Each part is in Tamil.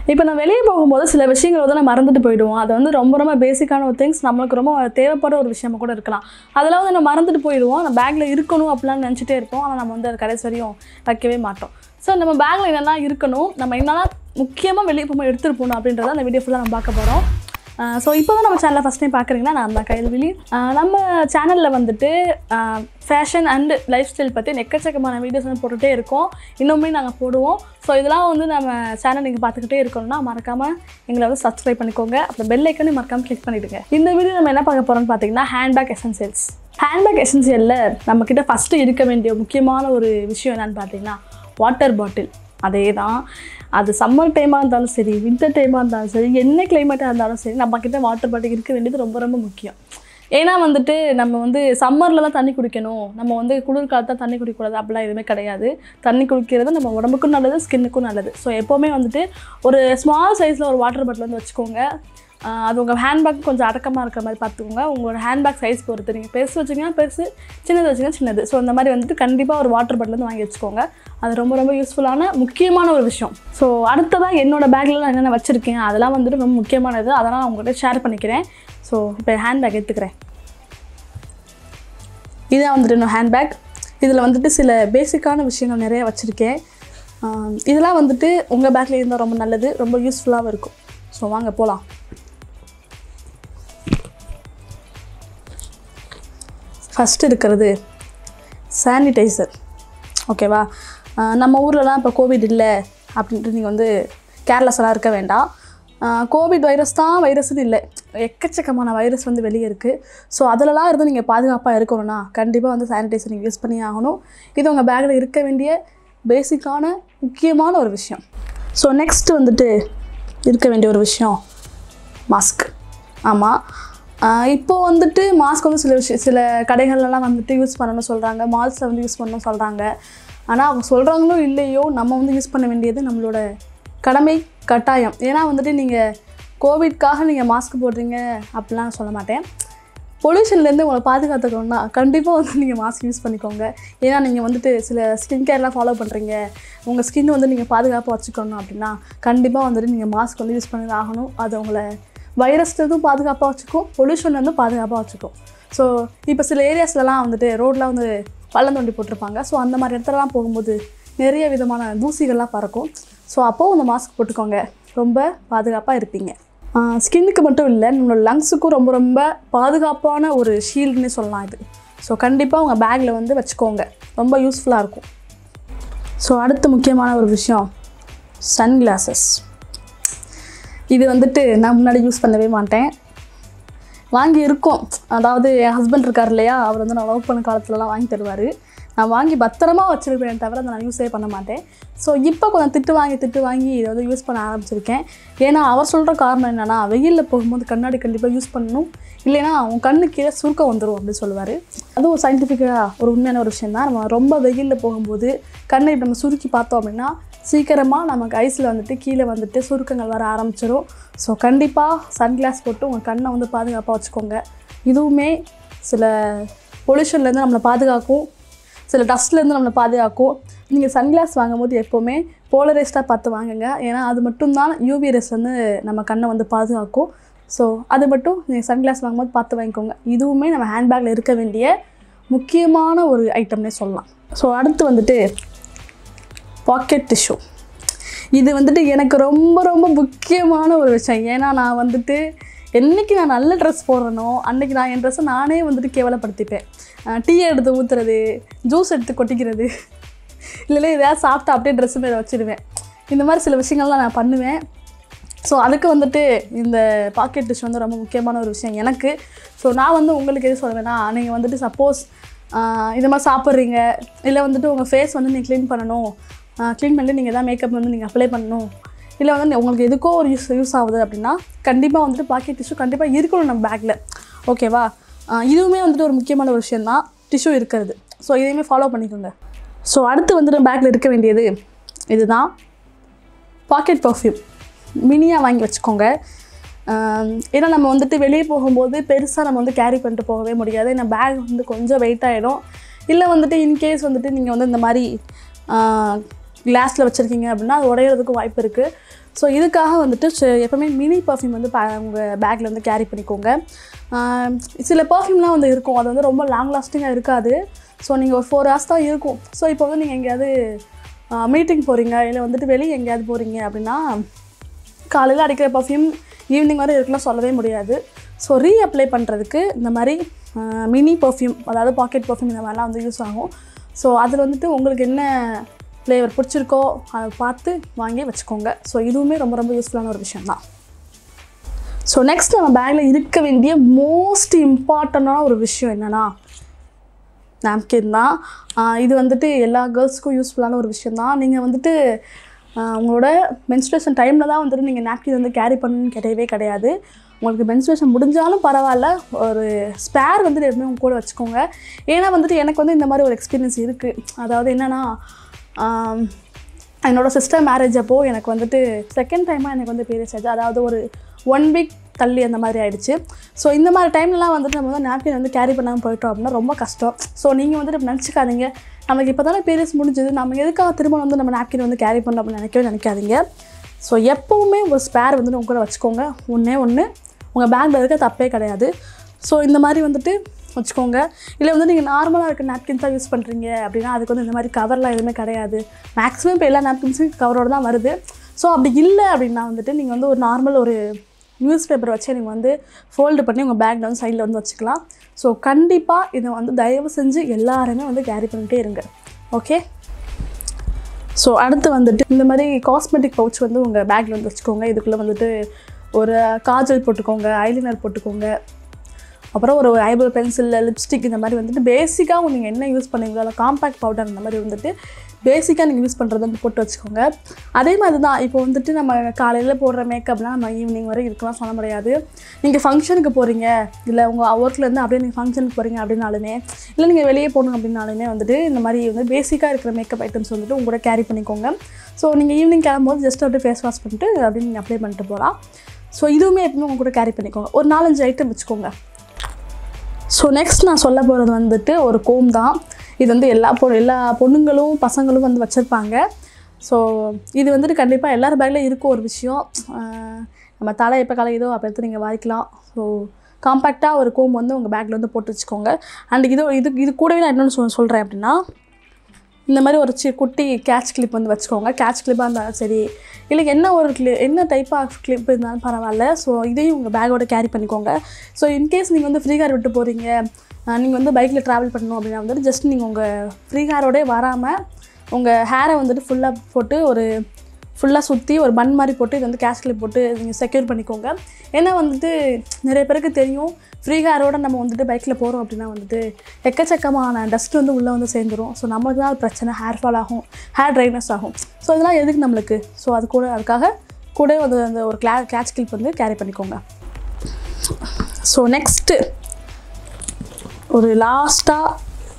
இப்போ நான் வெளியே போகும்போது சில விஷயங்கள் வந்து நான் மறந்துட்டு போயிடுவோம் அது வந்து ரொம்ப ரொம்ப பேசிக்கான ஒரு திங்ஸ் நம்மளுக்கு ரொம்ப தேவைப்படுற ஒரு விஷயமா கூட இருக்கலாம் அதெல்லாம் வந்து நம்ம மறந்துட்டு போயிடுவோம் நம்ம பேக்கில் இருக்கணும் அப்படிலாம் நினச்சிட்டே இருப்போம் ஆனால் நம்ம வந்து அது கடைசி வரையும் வைக்கவே மாட்டோம் ஸோ நம்ம பேக்கில் என்னெல்லாம் இருக்கணும் நம்ம என்னெல்லாம் முக்கியமாக வெளியே போகும்போது எடுத்துகிட்டு போகணும் அப்படின்றத அந்த வீடியோ ஃபுல்லாக நம்ம பார்க்க போகிறோம் ஸோ இப்போ தான் நம்ம சேனலை ஃபஸ்ட் டைம் பார்க்குறீங்களா நான் தான் கைல்விழி ஆஹ் நம்ம சேனலில் வந்துட்டு ஃபேஷன் அண்ட் லைஃப் ஸ்டைல் பற்றி எக்கச்சக்கமான வீடியோஸ் வந்து போட்டுகிட்டே இருக்கோம் இன்னுமே நாங்கள் போடுவோம் ஸோ இதெல்லாம் வந்து நம்ம சேனல் நீங்கள் பார்த்துக்கிட்டே இருக்கணும்னா மறக்காமல் எங்களை வந்து சப்ஸ்கிரைப் பண்ணிக்கோங்க அப்புறம் பெல் ஐக்கனையும் மறக்காமல் கிளிக் பண்ணிவிடுங்க இந்த வீடியோ நம்ம என்ன பார்க்க போகிறோம்னு பார்த்தீங்கன்னா ஹேண்ட்பேக் எசென்சியல்ஸ் ஹேண்ட்பேக் எசென்சியலில் நம்மக்கிட்ட ஃபஸ்ட்டு இருக்க வேண்டிய முக்கியமான ஒரு விஷயம் என்னன்னு பார்த்தீங்கன்னா வாட்டர் பாட்டில் அதே தான் அது சம்மர் டைமாக இருந்தாலும் சரி வின்டர் டைமாக இருந்தாலும் சரி என்ன கிளைமேட்டாக இருந்தாலும் சரி நம்மக்கிட்ட வாட்டர் பாட்டில் இருக்க வேண்டியது ரொம்ப ரொம்ப முக்கியம் ஏன்னா வந்துட்டு நம்ம வந்து சம்மரில் தான் தண்ணி குடிக்கணும் நம்ம வந்து குளிர்காலத்தில் தண்ணி குடிக்கக்கூடாது அப்படிலாம் எதுவுமே கிடையாது தண்ணி குடிக்கிறது நம்ம உடம்புக்கும் நல்லது ஸ்கின்னுக்கும் நல்லது ஸோ எப்போவுமே வந்துட்டு ஒரு ஸ்மால் சைஸில் ஒரு வாட்டர் பாட்டில் வந்து வச்சுக்கோங்க ஆஹ் அது உங்கள் ஹேண்ட்பேக் கொஞ்சம் அடக்கமாக இருக்கிற மாதிரி பார்த்துக்கோங்க உங்களோட ஹேண்ட்பேக் சைஸ் பொறுத்து நீங்கள் பெருசு வச்சிங்கன்னா பெருசு சின்னது வச்சிங்கன்னா சின்னது ஸோ இந்த மாதிரி வந்துட்டு கண்டிப்பாக ஒரு வாட்டர் பாட்டில் வந்து வாங்கி வச்சுக்கோங்க அது ரொம்ப ரொம்ப யூஸ்ஃபுல்லான முக்கியமான ஒரு விஷயம் ஸோ அடுத்ததாக என்னோட பேக்கில் நான் என்னென்ன வச்சுருக்கேன் அதெல்லாம் வந்துட்டு ரொம்ப முக்கியமானது அதெல்லாம் நான் உங்கள்கிட்ட ஷேர் பண்ணிக்கிறேன் ஸோ இப்போ ஹேண்ட்பேக் எடுத்துக்கிறேன் இதான் வந்துட்டு என்னோட ஹேண்ட்பேக் இதில் வந்துட்டு சில பேசிக்கான விஷயங்கள் நிறைய வச்சுருக்கேன் ஆஹ் இதெல்லாம் வந்துட்டு உங்கள் பேக்கில் இருந்தால் ரொம்ப நல்லது ரொம்ப யூஸ்ஃபுல்லாகவும் இருக்கும் ஸோ வாங்க போகலாம் ஃபஸ்ட்டு இருக்கிறது சானிடைசர் ஓகேவா ஆஹ் நம்ம ஊர்லலாம் இப்போ கோவிட் இல்லை அப்படின்ட்டு நீங்கள் வந்து கேர்லெஸ்ஸாக இருக்க வேண்டாம் கோவிட் வைரஸ் தான் வைரஸ்னு இல்லை எக்கச்சக்கமான வைரஸ் வந்து வெளியே இருக்குது ஸோ அதிலலாம் இருந்து நீங்கள் பாதுகாப்பாக இருக்கணும்னா கண்டிப்பாக வந்து சானிடைசர் நீங்கள் யூஸ் பண்ணி ஆகணும் இது உங்கள் பேக்கில் இருக்க வேண்டிய பேசிக்கான முக்கியமான ஒரு விஷயம் ஸோ நெக்ஸ்ட் வந்துட்டு இருக்க வேண்டிய ஒரு விஷயம் மாஸ்க் ஆமாம் இப்போது வந்துட்டு மாஸ்க் வந்து சில விஷயம் சில கடைகள்லாம் வந்துட்டு யூஸ் பண்ணணும்னு சொல்கிறாங்க மால்ஸில் வந்து யூஸ் பண்ணணும்னு சொல்கிறாங்க ஆனால் அவங்க சொல்கிறாங்களோ இல்லையோ நம்ம வந்து யூஸ் பண்ண வேண்டியது நம்மளோட கடமை கட்டாயம் ஏன்னா வந்துட்டு நீங்கள் கோவிட்காக நீங்கள் மாஸ்க் போடுறீங்க அப்படிலாம் சொல்ல மாட்டேன் பொல்யூஷன்லேருந்து உங்களை பாதுகாத்துக்கணும்னா கண்டிப்பாக வந்து நீங்கள் மாஸ்க் யூஸ் பண்ணிக்கோங்க ஏன்னா நீங்கள் வந்துட்டு சில ஸ்கின் கேர்லாம் ஃபாலோ பண்ணுறீங்க உங்கள் ஸ்கின் வந்து நீங்கள் பாதுகாப்பாக வச்சுக்கணும் அப்படின்னா கண்டிப்பாக வந்துட்டு நீங்கள் மாஸ்க் வந்து யூஸ் பண்ணி ஆகணும் அது உங்களை வைரஸ்லேருந்தும் பாதுகாப்பாக வச்சுக்கும் பொல்யூஷன்லேருந்தும் பாதுகாப்பாக வச்சுக்கும் ஸோ இப்போ சில ஏரியாஸ்லலாம் வந்துட்டு ரோட்லாம் வந்து பள்ளம் தோண்டி போட்டிருப்பாங்க ஸோ அந்த மாதிரி இடத்துலலாம் போகும்போது நிறைய விதமான தூசிகள்லாம் பறக்கும் ஸோ அப்போது அந்த மாஸ்க் போட்டுக்கோங்க ரொம்ப பாதுகாப்பாக இருப்பீங்க ஸ்கின்னுக்கு மட்டும் இல்லை நம்மளோட லங்ஸுக்கும் ரொம்ப ரொம்ப பாதுகாப்பான ஒரு ஷீல்டுன்னு சொல்லலாம் இது ஸோ கண்டிப்பாக உங்கள் பேக்கில் வந்து வச்சுக்கோங்க ரொம்ப யூஸ்ஃபுல்லாக இருக்கும் ஸோ அடுத்த முக்கியமான ஒரு விஷயம் சன் கிளாஸஸ் இது வந்துட்டு நான் முன்னாடி யூஸ் பண்ணவே மாட்டேன் வாங்கி இருக்கோம் அதாவது என் ஹஸ்பண்ட் இருக்கார் இல்லையா அவர் வந்து நான் லவ் பண்ண காலத்துலலாம் வாங்கி தருவார் நான் வாங்கி பத்திரமா வச்சுருப்பேன் தவிர அதை நான் யூஸே பண்ண மாட்டேன் ஸோ இப்போ கொஞ்சம் திட்டு வாங்கி திட்டு வாங்கி இதை வந்து யூஸ் பண்ண ஆரம்பிச்சிருக்கேன் ஏன்னா அவர் சொல்கிற காரணம் என்னென்னா வெயிலில் போகும்போது கண்ணாடி கண்டிப்பாக யூஸ் பண்ணணும் இல்லைன்னா உன் கண்ணு கீழே சுருக்கம் வந்துடும் அப்படின்னு சொல்லுவார் அதுவும் சயின்டிஃபிக்காக ஒரு உண்மையான ஒரு விஷயம் தான் நம்ம ரொம்ப வெயிலில் போகும்போது கண்ணை இப்படி நம்ம சுருக்கி பார்த்தோம் அப்படின்னா சீக்கிரமாக நமக்கு ஐஸில் வந்துட்டு கீழே வந்துட்டு சுருக்கங்கள் வர ஆரம்பிச்சிடும் ஸோ கண்டிப்பாக சன்கிளாஸ் போட்டு உங்கள் கண்ணை வந்து பாதுகாப்பாக வச்சுக்கோங்க இதுவுமே சில பொல்யூஷன்லேருந்து நம்மளை பாதுகாக்கும் சில டஸ்ட்லேருந்து நம்மளை பாதுகாக்கும் நீங்கள் சன்கிளாஸ் வாங்கும்போது எப்போவுமே போலரைஸ்டாக பார்த்து வாங்குங்க ஏன்னா அது மட்டும்தான் யூவி ரேஸ் வந்து நம்ம கண்ணை வந்து பாதுகாக்கும் ஸோ அது மட்டும் நீங்கள் சன்கிளாஸ் வாங்கும்போது பார்த்து வாங்கிக்கோங்க இதுவுமே நம்ம ஹேண்ட்பேக்கில் இருக்க வேண்டிய முக்கியமான ஒரு ஐட்டம்னே சொல்லலாம் ஸோ அடுத்து வந்துட்டு பாக்கெட் டிஷ்யூ இது வந்துட்டு எனக்கு ரொம்ப ரொம்ப முக்கியமான ஒரு விஷயம் ஏன்னா நான் வந்துட்டு என்னைக்கு நான் நல்ல ட்ரெஸ் போடுறேனோ அன்னைக்கு நான் என் ட்ரெஸ்ஸை நானே வந்துட்டு கேவலப்படுத்திப்பேன் டீ எடுத்து ஊற்றுறது ஜூஸ் எடுத்து கொட்டிக்கிறது இல்லைன்னா எதையாவது சாப்பிட்டு அப்படியே ட்ரெஸ்ஸு மேலே வச்சிடுவேன் இந்த மாதிரி சில விஷயங்கள்லாம் நான் பண்ணுவேன் ஸோ அதுக்கு வந்துட்டு இந்த பாக்கெட் டிஷ் வந்து ரொம்ப முக்கியமான ஒரு விஷயம் எனக்கு ஸோ நான் வந்து உங்களுக்கு எது சொல்லுவேன்னா நீங்கள் வந்துட்டு சப்போஸ் இந்த மாதிரி சாப்பிட்றீங்க இல்லை வந்துட்டு உங்கள் ஃபேஸ் வந்து நீங்கள் க்ளீன் பண்ணணும் க்ளீன் பண்ணிட்டு நீங்கள் எதாவது மேக்கப் வந்து நீங்கள் அப்ளை பண்ணணும் இல்லை வந்து நீ- உங்களுக்கு எதுக்கோ ஒரு யூஸ் யூஸ் ஆகுது அப்படின்னா கண்டிப்பாக வந்துட்டு பாக்கெட் டிஷ்யூ கண்டிப்பாக இருக்கணும் நம்ம பேக்கில் ஓகேவா ஆஹ் இதுவுமே வந்துட்டு ஒரு முக்கியமான ஒரு விஷயம் தான் டிஷ்யூ இருக்கிறது ஸோ இதையுமே ஃபாலோ பண்ணிக்கோங்க ஸோ அடுத்து வந்துட்டு பேக்கில் இருக்க வேண்டியது இதுதான் பாக்கெட் பர்ஃப்யூம் மினியாக வாங்கி வச்சுக்கோங்க ஆம், ஏன்னா நம்ம வந்துட்டு வெளியே போகும்போது பெருசாக நம்ம வந்து கேரி பண்ணிட்டு போகவே முடியாது ஏன்னா பேக் வந்து கொஞ்சம் வெயிட் ஆகிடும் இல்லை வந்துட்டு இன்கேஸ் வந்துட்டு நீங்கள் வந்து இந்த மாதிரி கிளாஸில் வச்சுருக்கீங்க அப்படின்னா அது உடையிறதுக்கு வாய்ப்பு இருக்குது ஸோ இதுக்காக வந்துட்டு ச- எப்பவுமே மினி பர்ஃப்யூம் வந்து ப உங்கள் பேக்கில் வந்து கேரி பண்ணிக்கோங்க ஆஹ் சில பர்ஃப்யூம்லாம் வந்து இருக்கும் அது வந்து ரொம்ப லாங் லாஸ்டிங்காக இருக்காது ஸோ நீங்கள் ஒரு ஃபோர் ஹவர்ஸ் தான் இருக்கும் ஸோ இப்போ வந்து நீங்கள் எங்கேயாவது மீட்டிங் போகிறீங்க இல்லை வந்துட்டு வெளியே எங்கேயாவது போகிறீங்க அப்படின்னா காலையில் அடிக்கிற பர்ஃப்யூம் ஈவினிங் வரை இருக்குன்னு சொல்லவே முடியாது ஸோ ரீ அப்ளை பண்ணுறதுக்கு இந்த மாதிரி மினி பர்ஃப்யூம் அதாவது பாக்கெட் பர்ஃப்யூம் இந்த மாதிரிலாம் வந்து யூஸ் ஆகும் ஸோ அதில் வந்துட்டு உங்களுக்கு என்ன ஃப்ளேவர் பிடிச்சிருக்கோ அதை பார்த்து வாங்கி வச்சுக்கோங்க ஸோ இதுவுமே ரொம்ப ரொம்ப யூஸ்ஃபுல்லான ஒரு விஷயம் தான் ஸோ நெக்ஸ்ட் நம்ம பேக்கில் இருக்க வேண்டிய மோஸ்ட் இம்பார்ட்டண்டான ஒரு விஷயம் என்னென்னா நாப்கின் தான் ஆஹ் இது வந்துட்டு எல்லா கேர்ள்ஸ்க்கும் யூஸ்ஃபுல்லான ஒரு விஷயம் தான் நீங்கள் வந்துட்டு ஆஹ் உங்களோட மென்ஸ்ட்ரேஷன் டைமில் தான் வந்துட்டு நீங்கள் நாப்கின் வந்து கேரி பண்ணணும்னு கிடையவே கிடையாது உங்களுக்கு மென்ஸ்ட்ரேஷன் முடிஞ்சாலும் பரவாயில்ல ஒரு ஸ்பேர் வந்துட்டு எப்பவுமே உங்க கூட வச்சுக்கோங்க ஏன்னா வந்துட்டு எனக்கு வந்து இந்த மாதிரி ஒரு எக்ஸ்பீரியன்ஸ் இருக்குது அதாவது என்னென்னா என்னோட சிஸ்டர் மேரேஜ் அப்போது எனக்கு வந்துட்டு செகண்ட் டைமாக எனக்கு வந்து பீரியட்ஸ் ஆச்சு அதாவது ஒரு ஒன் வீக் தள்ளி அந்த மாதிரி ஆயிடுச்சு ஸோ இந்த மாதிரி டைம்லலாம் வந்துட்டு நம்ம வந்து நாப்கின் வந்து கேரி பண்ணாமல் போயிட்டோம் அப்படின்னா ரொம்ப கஷ்டம் ஸோ நீங்கள் வந்துட்டு இப்படி நினச்சிக்காதீங்க நமக்கு இப்போ தானே பீரியட்ஸ் முடிஞ்சது நம்ம எதுக்காக திரும்ப வந்து நம்ம நாப்கின் வந்து கேரி பண்ணோம் அப்படின்னு நினைக்கவே நினைக்காதீங்க ஸோ எப்போவுமே ஒரு ஸ்பேர் வந்துட்டு உங்க கூட வச்சுக்கோங்க ஒன்றே ஒன்று உங்கள் பேக்கில் இருக்க தப்பே கிடையாது ஸோ இந்த மாதிரி வந்துட்டு வச்சுக்கோங்க இல்லை வந்து நீங்கள் நார்மலாக இருக்க நாப்கின்ஸ் தான் யூஸ் பண்ணுறீங்க அப்படின்னா அதுக்கு வந்து இந்த மாதிரி கவர்லாம் எதுவுமே கிடையாது மேக்ஸிமம் இப்போ எல்லா நாப்கின்ஸும் கவரோடு தான் வருது ஸோ அப்படி இல்லை அப்படின்னா வந்துட்டு நீங்கள் வந்து ஒரு நார்மல் ஒரு நியூஸ் பேப்பர் வச்சு நீங்கள் வந்து ஃபோல்டு பண்ணி உங்கள் பேக்கில் வந்து சைடில் வந்து வச்சுக்கலாம் ஸோ கண்டிப்பாக இதை வந்து தயவு செஞ்சு எல்லாருமே வந்து கேரி பண்ணிகிட்டே இருங்க ஓகே ஸோ அடுத்து வந்துட்டு இந்த மாதிரி காஸ்மெட்டிக் பவுச் வந்து உங்கள் பேக்கில் வந்து வச்சுக்கோங்க இதுக்குள்ளே வந்துட்டு ஒரு காஜல் போட்டுக்கோங்க ஐலைனர் போட்டுக்கோங்க அப்புறம் ஒரு ஐப்ரோ பென்சில் லிப்ஸ்டிக் இந்த மாதிரி வந்துட்டு பேசிக்காக நீங்கள் என்ன யூஸ் பண்ணுவீங்களோ அதில் காம்பேக்ட் பவுடர் இந்த மாதிரி வந்துட்டு பேசிக்காக நீங்கள் யூஸ் பண்ணுறது வந்து போட்டு வச்சுக்கோங்க அதே மாதிரி தான் இப்போ வந்துட்டு நம்ம காலையில் போடுற மேக்கப்லாம் நம்ம ஈவினிங் வரை இருக்கலாம் சொல்ல முடியாது நீங்கள் ஃபங்க்ஷனுக்கு போகிறீங்க இல்லை உங்கள் ஒர்க்லேருந்து அப்படியே நீங்கள் ஃபங்க்ஷனுக்கு போகிறீங்க அப்படின்னாலுமே இல்லை நீங்கள் வெளியே போகணும் அப்படின்னாலுமே வந்துட்டு இந்த மாதிரி வந்து பேசிக்காக இருக்கிற மேக்கப் ஐட்டம்ஸ் வந்துட்டு உங்க கூட கேரி பண்ணிக்கோங்க ஸோ நீங்கள் ஈவினிங் கிளம்பும்போது ஜஸ்ட் அப்படியே ஃபேஸ் வாஷ் பண்ணிட்டு அப்படியே நீங்கள் அப்ளை பண்ணிட்டு போகலாம் ஸோ இதுவுமே எப்பவுமே உங்க கூட கேரி பண்ணிக்கோங்க ஒரு நாலஞ்சு ஐட்டம் வச்சுக்கோங்க ஸோ நெக்ஸ்ட் நான் சொல்ல போகிறது வந்துட்டு ஒரு கோம் தான் இது வந்து எல்லா பொ எல்லா பொண்ணுங்களும் பசங்களும் வந்து வச்சுருப்பாங்க ஸோ இது வந்துட்டு கண்டிப்பாக எல்லார் பேக்லேயும் இருக்கும் ஒரு விஷயம் ஆஹ் நம்ம தலை எப்போ கலையுதோ அப்போ எடுத்து நீங்கள் வாங்கிக்கலாம் ஸோ காம்பேக்டாக ஒரு கோம் வந்து உங்கள் பேக்கில் வந்து போட்டு வச்சுக்கோங்க அண்ட் இது இது இது கூடவே நான் இன்னொன்று சொல் சொல்கிறேன் அப்படின்னா இந்த மாதிரி ஒரு சி குட்டி கேட்ச் கிளிப் வந்து வச்சுக்கோங்க கேட்ச் கிளிப்பாக இருந்தாலும் சரி இல்லை என்ன ஒரு கிளி என்ன டைப் ஆஃப் கிளிப் இருந்தாலும் பரவாயில்ல ஸோ இதையும் உங்கள் பேக்கோட கேரி பண்ணிக்கோங்க ஸோ இன்கேஸ் நீங்கள் வந்து ஃப்ரீ கார் விட்டு போகிறீங்க நீங்கள் வந்து பைக்கில் ட்ராவல் பண்ணணும் அப்படின்னா வந்துட்டு ஜஸ்ட் நீங்கள் உங்கள் ஃப்ரீ காரோடே வராமல் உங்கள் ஹேரை வந்துட்டு ஃபுல்லாக போட்டு ஒரு ஃபுல்லாக சுற்றி ஒரு பன் மாதிரி போட்டு இது வந்து கேஷ் கிளிப் போட்டு நீங்கள் செக்யூர் பண்ணிக்கோங்க ஏன்னா வந்துட்டு நிறைய பேருக்கு தெரியும் ஃப்ரீ ஹேரோட நம்ம வந்துட்டு பைக்கில் போகிறோம் அப்படின்னா வந்துட்டு எக்கச்சக்கமான டஸ்ட் வந்து உள்ளே வந்து சேர்ந்துரும் ஸோ நமக்கு தான் அது பிரச்சனை ஹேர் ஃபால் ஆகும் ஹேர் ட்ரைனஸ் ஆகும் ஸோ இதெல்லாம் எதுக்கு நம்மளுக்கு ஸோ அது கூட அதுக்காக கூட வந்து அந்த ஒரு கிளா கேட்ச் கிளிப் வந்து கேரி பண்ணிக்கோங்க ஸோ நெக்ஸ்ட்டு ஒரு லாஸ்ட்டாக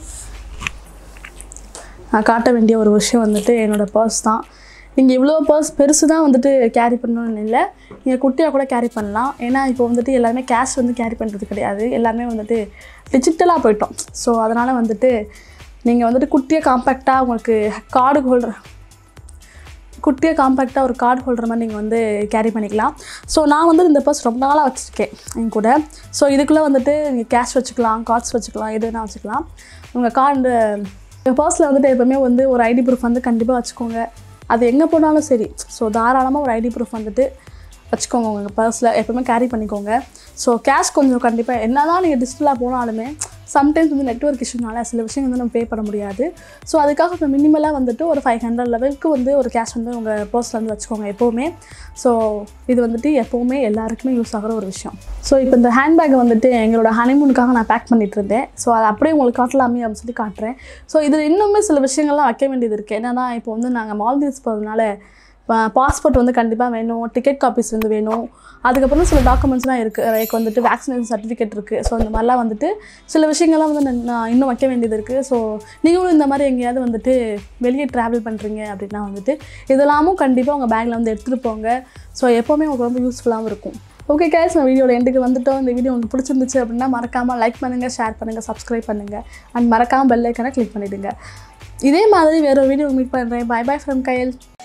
நான் காட்ட வேண்டிய ஒரு விஷயம் வந்துட்டு என்னோடய பர்ஸ் தான் நீங்கள் இவ்வளோ பர்ஸ் பெருசு தான் வந்துட்டு கேரி பண்ணணும்னு இல்லை நீங்கள் குட்டியாக கூட கேரி பண்ணலாம் ஏன்னா இப்போ வந்துட்டு எல்லாருமே கேஷ் வந்து கேரி பண்ணுறது கிடையாது எல்லாமே வந்துட்டு டிஜிட்டலாக போயிட்டோம் ஸோ அதனால் வந்துட்டு நீங்கள் வந்துட்டு குட்டியாக காம்பேக்டாக உங்களுக்கு கார்டு ஹோல்டர் குட்டியாக காம்பேக்டாக ஒரு கார்டு ஹோல்டர் மாதிரி நீங்கள் வந்து கேரி பண்ணிக்கலாம் ஸோ நான் வந்து இந்த பர்ஸ் ரொம்ப நாளாக வச்சுருக்கேன் என் கூட ஸோ இதுக்குள்ளே வந்துட்டு நீங்கள் கேஷ் வச்சுக்கலாம் கார்ட்ஸ் வச்சுக்கலாம் எது வேணால் வச்சுக்கலாம் உங்கள் கார்டு உங்கள் பர்ஸில் வந்துட்டு எப்போவுமே வந்து ஒரு ஐடி ப்ரூஃப் வந்து கண்டிப்பாக வச்சுக்கோங்க அது எங்கே போனாலும் சரி ஸோ தாராளமாக ஒரு ஐடி ப்ரூஃப் வந்துட்டு வச்சுக்கோங்க உங்கள் பர்ஸில் எப்போவுமே கேரி பண்ணிக்கோங்க ஸோ கேஷ் கொஞ்சம் கண்டிப்பாக என்ன தான் நீங்கள் டிஜிட்டலாக போனாலுமே சம்டைம்ஸ் வந்து நெட்ஒர்க் இஷ்யூனால சில விஷயங்கள் வந்து நம்ம பே பண்ண முடியாது ஸோ அதுக்காக இப்போ மினிமலாக வந்துட்டு ஒரு ஃபைவ் ஹண்ட்ரட் லெவலுக்கு வந்து ஒரு கேஷ் வந்து உங்கள் பர்ஸில் வந்து வச்சுக்கோங்க எப்போவுமே ஸோ இது வந்துட்டு எப்போவுமே எல்லாருக்குமே யூஸ் ஆகிற ஒரு விஷயம் ஸோ இப்போ இந்த ஹேண்ட்பேக்கை வந்துட்டு எங்களோட ஹனிமூனுக்காக நான் பேக் பண்ணிட்டு இருந்தேன் ஸோ அதை அப்படியே உங்களுக்கு காட்டலாமே அப்படின்னு சொல்லி காட்டுறேன் ஸோ இதில் இன்னுமே சில விஷயங்கள்லாம் வைக்க வேண்டியது இருக்குது என்னன்னா இப்போ வந்து நாங்கள் மால்தீவ்ஸ் போகிறதுனால பாஸ்போர்ட் வந்து கண்டிப்பாக வேணும் டிக்கெட் காப்பீஸ் வந்து வேணும் அதுக்கப்புறம் சில டாக்குமெண்ட்ஸ்லாம் இருக்குது லைக் வந்துட்டு வேக்சினேஷன் சர்டிஃபிகேட் இருக்குது ஸோ இந்த மாதிரிலாம் வந்துட்டு சில விஷயங்கள்லாம் வந்து நான் நான் இன்னும் வைக்க வேண்டியது இருக்குது ஸோ நீங்களும் இந்த மாதிரி எங்கேயாவது வந்துட்டு வெளியே ட்ராவல் பண்ணுறீங்க அப்படின்னா வந்துட்டு இதெல்லாமும் கண்டிப்பாக உங்கள் பேக்கில் வந்து எடுத்துகிட்டு போங்க ஸோ எப்போவுமே உங்களுக்கு ரொம்ப யூஸ்ஃபுல்லாகவும் இருக்கும் ஓகே கேஸ் நான் வீடியோட எண்டுக்கு வந்துட்டோம் இந்த வீடியோ உங்களுக்கு பிடிச்சிருந்துச்சு அப்படின்னா மறக்காமல் லைக் பண்ணுங்கள் ஷேர் பண்ணுங்கள் சப்ஸ்கிரைப் பண்ணுங்கள் அண்ட் மறக்காமல் பெல் ஐக்கனை கிளிக் பண்ணிவிடுங்க இதே மாதிரி வேறு ஒரு வீடியோ மீட் பண்ணுறேன் பை பை ஃப்ரம் கையல்